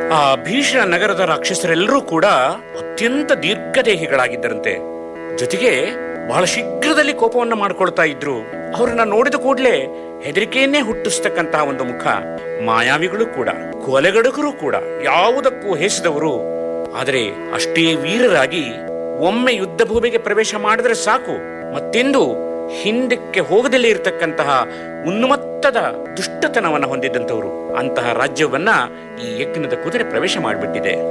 ಆ ಭೀಷಣ ನಗರದ ರಾಕ್ಷಸರೆಲ್ಲರೂ ಕೂಡ ಅತ್ಯಂತ ದೀರ್ಘದೇಹಿಗಳಾಗಿದ್ದರಂತೆ ಜೊತೆಗೆ ಬಹಳ ಶೀಘ್ರದಲ್ಲಿ ಕೋಪವನ್ನ ಮಾಡ್ಕೊಳ್ತಾ ಇದ್ರು ಅವರನ್ನ ನೋಡಿದ ಕೂಡಲೇ ಹೆದರಿಕೆಯನ್ನೇ ಹುಟ್ಟಿಸ್ತಕ್ಕಂತಹ ಒಂದು ಮುಖ ಮಾಯಾವಿಗಳು ಕೂಡ ಕೊಲೆಗಡುಕರು ಕೂಡ ಯಾವುದಕ್ಕೂ ಹೇಸಿದವರು ಆದರೆ ಅಷ್ಟೇ ವೀರರಾಗಿ ಒಮ್ಮೆ ಯುದ್ಧ ಭೂಮಿಗೆ ಪ್ರವೇಶ ಮಾಡಿದ್ರೆ ಸಾಕು ಮತ್ತೆಂದು ಹಿಂದಕ್ಕೆ ಹೋಗದಲ್ಲೇ ಇರತಕ್ಕಂತಹ ಉನ್ಮತ್ತದ ದುಷ್ಟತನವನ್ನ ಹೊಂದಿದ್ದಂಥವರು ಅಂತಹ ರಾಜ್ಯವನ್ನ ಈ ಯಜ್ಞದ ಕುದುರೆ ಪ್ರವೇಶ ಮಾಡಿಬಿಟ್ಟಿದೆ